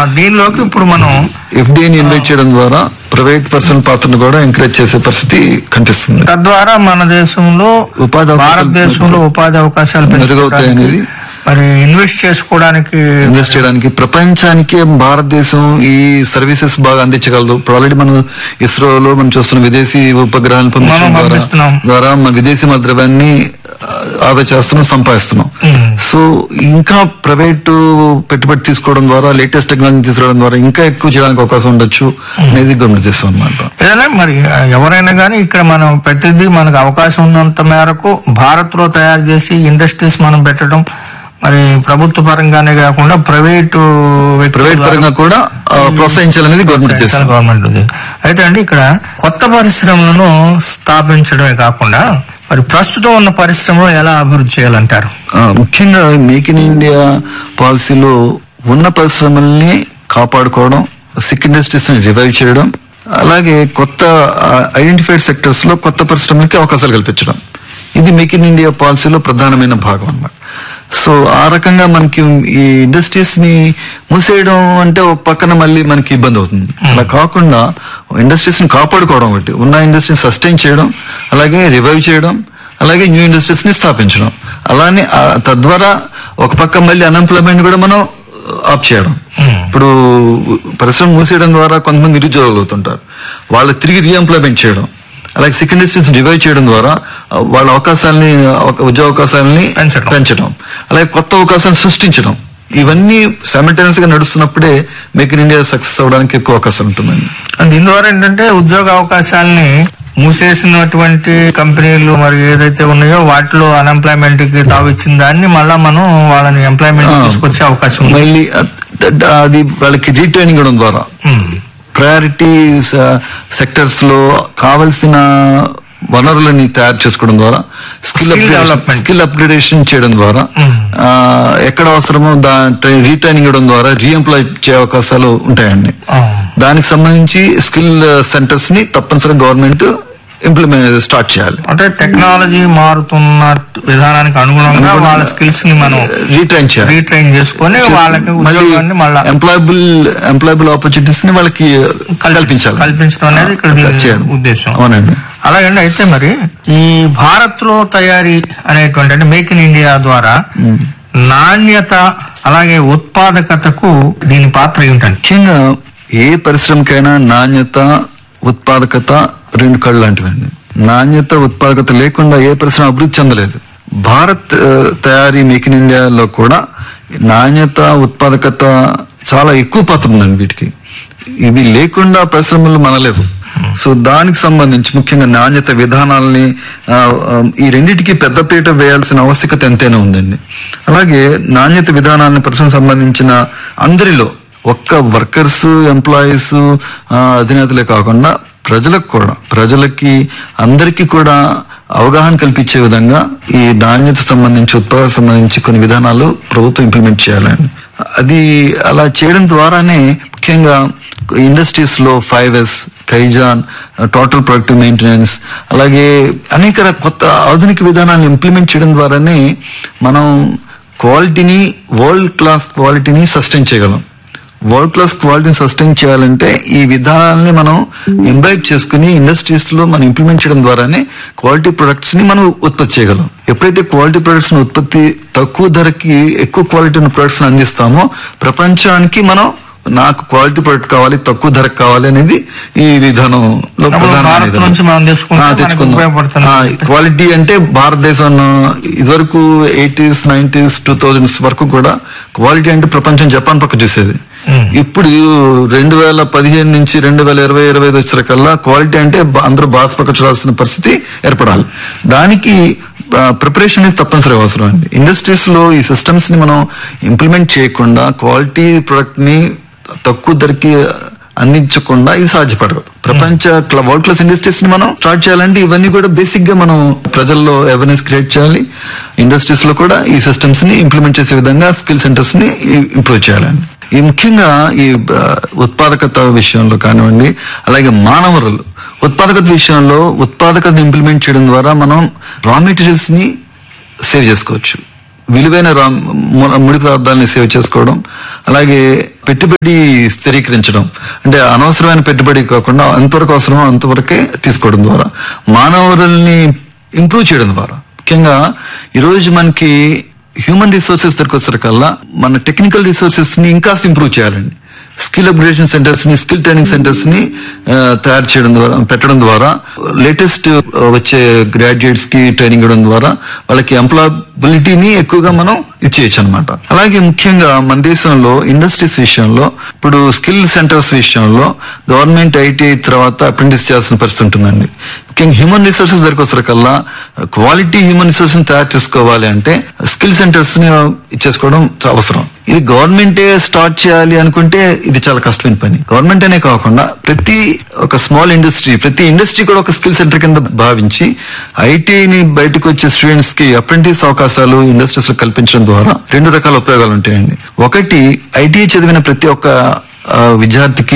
దీనిలోకి ఇప్పుడు మనం ఎఫ్డిఐని ఇన్వైట్ చేయడం ద్వారా ప్రైవేట్ పర్సన్ పాత్రను కూడా ఎంకరేజ్ చేసే పరిస్థితి కనిపిస్తుంది తద్వారా మన దేశంలో ఉపాధి అవకాశాలు భారతదేశంలో ఉపాధి అవకాశాలు మెరుగవుతాయి పెంచుకోవడానికి అనేది మరి ఇన్వెస్ట్ చేసుకోవడానికి ఇన్వెస్ట్ చేయడానికి ప్రపంచానికి భారతదేశం ఈ సర్వీసెస్ బాగా అందించగలదు ఇప్పుడు ఆల్రెడీ మనం ఇస్రోలో మనం చూస్తున్న విదేశీ ఉపగ్రహాలను పంపించడం మనం ద్వారా పంపిస్తున్నాం. ద్వారా మన విదేశీ ద్రవ్యాన్ని ఆ, ఆదా చేస్తున్నాం సంపాదిస్తున్నాం మ్మ్. సో ఇంకా ప్రైవేట్ పెట్టుబడి తీసుకోవడం ద్వారా లేటెస్ట్ టెక్నాలజీ తీసుకురావడం ద్వారా ఇంకా ఎక్కువ చేయడానికి అవకాశం ఉండొచ్చు అనేది గమనిస్తాం అనమాట ఏదైనా మరి ఎవరైనా కానీ ఇక్కడ మనం ప్రతిదీ మనకు అవకాశం ఉన్నంత మేరకు భారత్ లో తయారు చేసి ఇండస్ట్రీస్ మనం పెట్టడం మరి ప్రభుత్వ పరంగానే కాకుండా ప్రైవేటు వ్యక్తుల ప్రైవేట్ ద్వారా పరంగా కూడా ఆ, ప్రోత్సహించాలనేది గవర్నమెంట్ సెంట్రల్ చేస్తుంది గవర్నమెంట్ ఉంది అయితే అండి ఇక్కడ కొత్త పరిశ్రమలను స్థాపించడమే కాకుండా మరి ప్రస్తుతం ఉన్న పరిశ్రమలు ఎలా అభివృద్ధి చేయాలంటారు ఆ, ముఖ్యంగా మేక్ ఇన్ ఇండియా పాలసీలో ఉన్న పరిశ్రమల్ని కాపాడుకోవడం సిక్ ఇండస్ట్రీస్ ని రివైవ్ చేయడం అలాగే కొత్త ఐడెంటిఫైడ్ సెక్టర్స్ లో కొత్త పరిశ్రమలకి అవకాశాలు కల్పించడం ఇది మేక్ ఇన్ ఇండియా పాలసీలో ప్రధానమైన భాగం అన్నమాట సో ఆ రకంగా మనకి ఈ ఇండస్ట్రీస్ ని మూసేయడం అంటే ఒక పక్కన మళ్ళీ మనకి ఇబ్బంది అవుతుంది అలా కాకుండా ఇండస్ట్రీస్ ని కాపాడుకోవడం ఒకటి ఉన్న ఇండస్ట్రీని సస్టైన్ చేయడం అలాగే రివైవ్ చేయడం అలాగే న్యూ ఇండస్ట్రీస్ ని స్థాపించడం అలానే ఆ తద్వారా ఒక పక్క మళ్ళీ అన్ఎంప్లాయ్మెంట్ కూడా మనం ఆప్ చేయడం ఇప్పుడు పరిశ్రమ మూసేయడం ద్వారా కొంతమంది నిరుద్యోగులు అవుతుంటారు వాళ్ళకి తిరిగి రీఎంప్లాయ్మెంట్ చేయడం అలాగే సెకండ్ ఇండస్ట్రీస్ రివైవ్ చేయడం ద్వారా ఆ, వాళ్ళ అవకాశాలని ఒక ఉద్యోగ అవకాశాలని పెంచడం. పెంచడం అలాగే కొత్త అవకాశాలను సృష్టించడం ఇవన్నీ సైమల్టేనియస్ గా నడుస్తున్నప్పుడే మేక్ ఇన్ ఇండియా సక్సెస్ అవడానికి ఎక్కువ అవకాశం ఉంటుందండి దీని ద్వారా ఏంటంటే ఉద్యోగ అవకాశాలని మూసేసినటువంటి కంపెనీలు మరి ఏదైతే ఉన్నాయో వాటిలో అన్ఎంప్లాయ్మెంట్ కి తావిచ్చిన దాన్ని మళ్ళా మనం వాళ్ళని ఎంప్లాయ్మెంట్ ఆ. తీసుకొచ్చే అవకాశం ఉంది మళ్ళీ అ- అది వాళ్ళకి రీట్రైనింగ్ ఇవ్వడం ద్వారా ఉమ్. ప్రయారిటీ సెక్టర్స్ లో కావలసిన వనరులని తయారు చేసుకోవడం ద్వారా skill Skill development. Skill upgradation చేయడం ద్వారా Mm. ఆ, ఎక్కడ అవసరమో దా రీట్రైనింగ్ ఇవ్వడం ద్వారా రీఎంప్లాయ్ చేయ అవకాశాలు ఉంటాయండి ఆ. దానికి సంబంధించి స్కిల్ సెంటర్స్ ని తప్పనిసరిగా గవర్నమెంట్ ఇంప్లిమెంట్ స్టార్ట్ చేయాలి అంటే టెక్నాలజీ మారుతున్న విధానానికి అనుగుణంగా అనుగుణంగా వాళ్ళ స్కిల్స్ ని మనం రీట్రైన్ చేయాలి రీట్రైన్ చేసుకొని వాళ్ళకి ఉద్యోగాన్ని మళ్ళా ఎంప్లాయబుల్ ఎంప్లాయబుల్ ఆపర్చునిటీస్ ని వాళ్ళకి కల్పించాలి కల్పించడం అనేది ఇక్కడ దీని చేయడం. ఉద్దేశం అవునండి అలాగండి అయితే మరి ఈ భారత్ లో తయారీ అనేటువంటి అంటే మేక్ ఇన్ ఇండియా ద్వారా నాణ్యత అలాగే ఉత్పాదకతకు దీని పాత్ర ఏమిటండి ముఖ్యంగా ఏ పరిశ్రమకైనా నాణ్యత ఉత్పాదకత రెండు కళ్ళు లాంటివండి నాణ్యత ఉత్పాదకత లేకుండా ఏ పరిశ్రమ అభివృద్ధి చెందలేదు భారత్ ఆ, తయారీ మేక్ ఇన్ ఇండియాలో కూడా నాణ్యత ఉత్పాదకత చాలా ఎక్కువ పాత్ర ఉందండి వీటికి ఇవి లేకుండా పరిశ్రమలు మనలేవు సో దానికి సంబంధించి ముఖ్యంగా నాణ్యత విధానాలని ఆ, ఆ, ఈ రెండింటికి పెద్దపీట వేయాల్సిన ఆవశ్యకత ఎంతైనా ఉందండి అలాగే నాణ్యత విధానాలని పరిశ్రమ సంబంధించిన అందరిలో ఒక్క వర్కర్స్ ఎంప్లాయీస్ అధినేతలే కాకుండా ప్రజలకు కూడా ప్రజలకి అందరికీ కూడా అవగాహన కల్పించే విధంగా ఈ నాణ్యత సంబంధించి ఉత్పాదక సంబంధించి కొన్ని విధానాలు ప్రభుత్వం ఇంప్లిమెంట్ చేయాలండి అది అలా చేయడం ద్వారానే ముఖ్యంగా ఇండస్ట్రీస్ లో five S kaizen total productive maintenance అలాగే అనేక ర- కొత్త ఆధునిక విధానాలను ఇంప్లిమెంట్ చేయడం ద్వారానే మనం క్వాలిటీని వరల్డ్ క్లాస్ క్వాలిటీని సస్టైన్ చేయగలం వరల్డ్ క్లాస్ క్వాలిటీని సస్టైన్ చేయాలంటే ఈ విధానాలని మనం ఎంబైబ్ చేసుకుని ఇండస్ట్రీస్ లో మనం ఇంప్లిమెంట్ చేయడం ద్వారానే క్వాలిటీ ప్రొడక్ట్స్ ని మనం ఉత్పత్తి చేయగలం ఎప్పుడైతే క్వాలిటీ ప్రొడక్ట్స్ ని ఉత్పత్తి తక్కువ ధరకి ఎక్కువ క్వాలిటీ ఉన్న ప్రొడక్ట్స్ ని అందిస్తామో ప్రపంచానికి మనం నాకు క్వాలిటీ ప్రొడక్ట్ కావాలి తక్కువ ధరకు కావాలి అనేది ఈ విధానంలో అప్పుడు ప్రధానమైన భారత్ విధానం. నుంచి మనం తెచ్చుకుంటే ఆ, మనకు తెచ్చుకుందాం. ఉపయోగపడుతుంది. ఆ, క్వాలిటీ అంటే భారతదేశం ఇదివరకు ఎయిటీస్ నైన్టీస్ టూ థౌజండ్స్ వరకు కూడా క్వాలిటీ అంటే ప్రపంచం జపాన్ పక్క చూసేది Hmm. ఇప్పుడు రెండు వేల పదిహేను నుంచి రెండు వేల ఇరవై ఇరవై ఐదు వచ్చేసరికల్లా క్వాలిటీ అంటే బ- అందరూ భారత్ పక్క చూడాల్సిన పరిస్థితి ఏర్పడాలి దానికి ప్రిపరేషన్ అనేది తప్పనిసరి అవసరం అండి ఇండస్ట్రీస్ లో ఈ సిస్టమ్స్ ని మనం ఇంప్లిమెంట్ చేయకుండా క్వాలిటీ ప్రొడక్ట్ ని తక్కువ ధరకి అందించకుండా ఇది సాధ్యపడదు ప్రపంచ వరల్డ్ క్లాస్ ఇండస్ట్రీస్ ని మనం స్టార్ట్ చేయాలంటే ఇవన్నీ కూడా బేసిక్ గా మనం ప్రజల్లో అవేర్నెస్ క్రియేట్ చేయాలి ఇండస్ట్రీస్ లో కూడా ఈ సిస్టమ్స్ ని ఇంప్లిమెంట్ చేసే విధంగా స్కిల్ సెంటర్స్ ని ఇంప్రూవ్ చేయాలండి ఈ ముఖ్యంగా ఈ ఆ, ఉత్పాదకత విషయంలో కానివ్వండి అలాగే మానవరులు ఉత్పాదకత విషయంలో ఉత్పాదకత ఇంప్లిమెంట్ చేయడం ద్వారా మనం రా మెటీరియల్స్ ని సేవ్ చేసుకోవచ్చు విలువైన రా ము- ముడి పదార్థాలని సేవ్ చేసుకోవడం అలాగే పెట్టుబడి స్థిరీకరించడం అంటే అనవసరమైన పెట్టుబడి కాకుండా ఎంతవరకు అవసరమో అంతవరకే తీసుకోవడం ద్వారా మానవుల్ని ఇంప్రూవ్ చేయడం ద్వారా ముఖ్యంగా ఈరోజు మనకి హ్యూమన్ రిసోర్సెస్ దగ్గరకు వచ్చేసరికల్లా మన టెక్నికల్ రిసోర్సెస్ ని ఇంకా ఇంప్రూవ్ చేయాలండి స్కిల్ అప్గ్రేడేషన్ సెంటర్స్ ని స్కిల్ ట్రైనింగ్ సెంటర్స్ ని ఆ, తయారు చేయడం ద్వారా పెట్టడం ద్వారా లేటెస్ట్ వచ్చే గ్రాడ్యుయేట్స్ కి ట్రైనింగ్ ఇవ్వడం ద్వారా వాళ్ళకి ఎంప్లాయబిలిటీని ఎక్కువగా మనం ఇచ్చేయచ్చు అనమాట అలాగే ముఖ్యంగా మన దేశంలో ఇండస్ట్రీస్ విషయంలో ఇప్పుడు స్కిల్ సెంటర్స్ విషయంలో గవర్నమెంట్ ఐటీఐ తర్వాత అప్రెంటిస్ చేయాల్సిన పరిస్థితి ఉంటుందండి ముఖ్యంగా హ్యూమన్ రిసోర్సెస్ దగ్గరకు వచ్చేసరికల్లా క్వాలిటీ హ్యూమన్ రిసోర్సెస్ ని తయారు చేసుకోవాలి అంటే స్కిల్ సెంటర్స్ ని ఇచ్చేసుకోవడం చాలా అవసరం ఇది గవర్నమెంటే స్టార్ట్ చేయాలి అనుకుంటే ఇది చాలా కష్టమైన పని గవర్నమెంట్ అనే కాకుండా ప్రతి ఒక స్మాల్ ఇండస్ట్రీ ప్రతి ఇండస్ట్రీ కూడా ఒక స్కిల్ సెంటర్ కింద భావించి ఐటీని బయటకు వచ్చే స్టూడెంట్స్ కి అప్రెంటిస్ అవకాశాలు ఇండస్ట్రీస్ లో కల్పించడం ద్వారా రెండు రకాల ఉపయోగాలు ఉంటాయండి ఒకటి ఐటీ చదివిన ప్రతి ఒక్క ఆ, విద్యార్థికి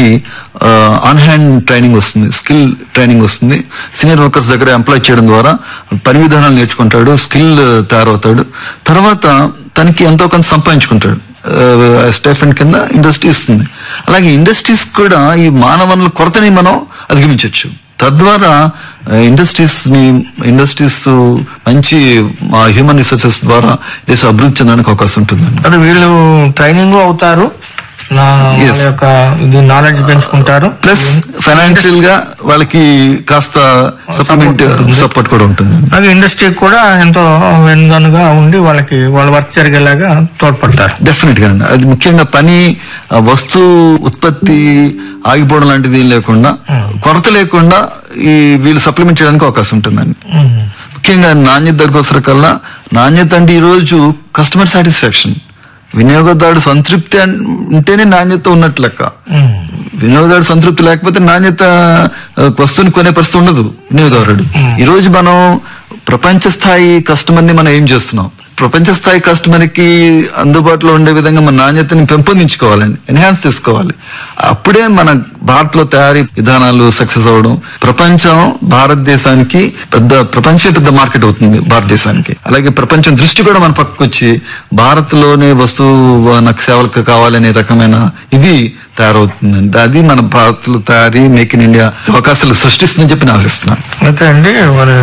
ఆన్ హ్యాండ్ ట్రైనింగ్ వస్తుంది స్కిల్ ట్రైనింగ్ వస్తుంది సీనియర్ వర్కర్స్ దగ్గర ఎంప్లాయ్ చేయడం ద్వారా పని విధానాలు నేర్చుకుంటాడు స్కిల్ తయారవుతాడు తర్వాత తనకి ఎంతో కొంత సంపాదించుకుంటాడు స్టెఫెండ్ కింద ఇండస్ట్రీ ఇస్తుంది అలాగే ఇండస్ట్రీస్ కూడా ఈ మానవ వనరుల కొరతని మనం అధిగమించవచ్చు తద్వారా ఇండస్ట్రీస్ ని ఇండస్ట్రీస్ మంచి హ్యూమన్ రిసోర్సెస్ ద్వారా దేశ అభివృద్ధి చెందడానికి అవకాశం ఉంటుందండి మరి వీళ్ళు ట్రైనింగ్ అవుతారు నా వాళ్ళ Yes. యొక్క ఇది నాలెడ్జ్ పెంచుకుంటారు ప్లస్ ఫైనాన్షియల్ గా వాళ్ళకి కాస్త సప్లిమెంట్ సపోర్ట్ కూడా ఉంటుంది అలాగే ఇండస్ట్రీకి కూడా ఎంతో వెనుగనుగా ఉండి వాళ్ళకి వాళ్ళ వర్క్ జరిగేలాగా తోడ్పడతారు డెఫినెట్ గా అండి అది ముఖ్యంగా పని ఆ, వస్తువు ఉత్పత్తి ఆగిపోవడం లాంటిది ఏం లేకుండా కొరత లేకుండా ఈ వీళ్ళు సప్లిమెంట్ చేయడానికి అవకాశం ఉంటుందండి ముఖ్యంగా నాణ్యత దగ్గర కల్లా నాణ్యత అంటే ఈ రోజు కస్టమర్ సాటిస్ఫాక్షన్ వినియోగదారుడు సంతృప్తి అన్- ఉంటేనే నాణ్యత ఉన్నట్లు లెక్క వినియోగదారుడు సంతృప్తి లేకపోతే నాణ్యత ఆ, వస్తువుని కొనే పరిస్థితి ఉండదు వినియోగదారుడు ఈ రోజు మనం ప్రపంచ స్థాయి కస్టమర్ ని మనం ఏం చేస్తున్నాం ప్రపంచ స్థాయి కస్టమర్ కి అందుబాటులో ఉండే విధంగా మన నాణ్యతని పెంపొందించుకోవాలండి ఎన్హాన్స్ చేసుకోవాలి అప్పుడే మన భారత్ లో తయారీ విధానాలు సక్సెస్ అవ్వడం ప్రపంచం భారతదేశానికి పెద్ద ప్రపంచమే పెద్ద మార్కెట్ అవుతుంది భారతదేశానికి అలాగే ప్రపంచం దృష్టి కూడా మన పక్కకు వచ్చి భారత్ లోనే వస్తువు నాకు సేవలకు కావాలనే రకమైన ఇది తయారవుతుందండి అది మన భారత్ లో తయారీ మేక్ ఇన్ ఇండియా అవకాశాలు సృష్టిస్తుందని చెప్పి నేను ఆశిస్తున్నాను అయితే అండి మరి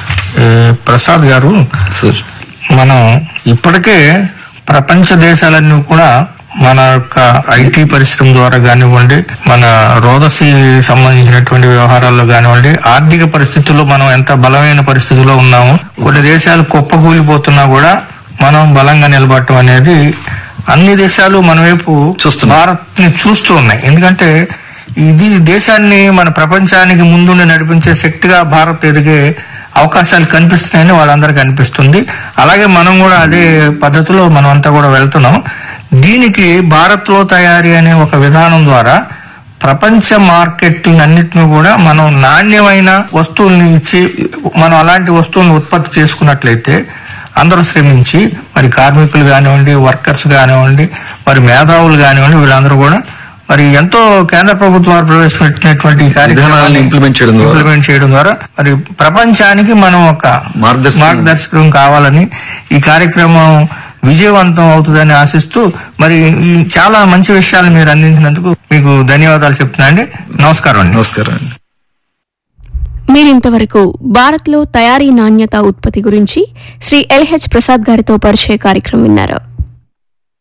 ఈ ప్రసాద్ గారు సార్ మనం ఇప్పటికే ప్రపంచ దేశాలన్నీ కూడా మన యొక్క ఐటీ పరిశ్రమ ద్వారా కానివ్వండి మన రోదసి సంబంధించినటువంటి వ్యవహారాల్లో కానివ్వండి ఆర్థిక పరిస్థితుల్లో మనం ఎంత బలమైన పరిస్థితిలో ఉన్నాము కొన్ని దేశాలు కుప్పకూలిపోతున్నా కూడా మనం బలంగా నిలబడటం అనేది అన్ని దేశాలు మన వైపు చూస్తున్నాయి. భారత్ ని చూస్తూ ఉన్నాయి ఎందుకంటే ఇది దేశాన్ని మన ప్రపంచానికి ముందుండి నడిపించే శక్తిగా భారత్ ఎదిగే అవకాశాలు కనిపిస్తున్నాయని వాళ్ళందరికీ అనిపిస్తుంది అలాగే మనం కూడా అదే పద్ధతిలో మనం అంతా కూడా వెళ్తున్నాం దీనికి భారత్ లో తయారీ అనే ఒక విధానం ద్వారా ప్రపంచ మార్కెట్లన్నింటినీ కూడా మనం నాణ్యమైన వస్తువుల్ని ఇచ్చి మనం అలాంటి వస్తువులను ఉత్పత్తి చేసుకున్నట్లయితే అందరూ శ్రమించి మరి కార్మికులు కానివ్వండి వర్కర్స్ కానివ్వండి మరి మేధావులు కానివ్వండి వీళ్ళందరూ కూడా మరి ఎంతో కేంద్ర ప్రభుత్వం వారు ప్రవేశపెట్టినటువంటి ఈ కార్యక్రమాన్ని విధానాలను implement చేయడం ద్వారా. ఇంప్లిమెంట్ చేయడం ద్వారా మరి ప్రపంచానికి మనం ఒక మార్గదర్శకం. మార్గదర్శకం కావాలని ఈ కార్యక్రమం విజయవంతం అవుతుందని ఆశిస్తూ మరి ఈ చాలా మంచి విషయాలు మీరు అందించినందుకు మీకు ధన్యవాదాలు చెప్తున్నా అండి నమస్కారం అండి నమస్కారం అండి మీరింతవరకు భారత్లో తయారీ నాణ్యత ఉత్పత్తి గురించి శ్రీ ఎల్హెచ్ ప్రసాద్ గారితో పరిచయ కార్యక్రమం విన్నారు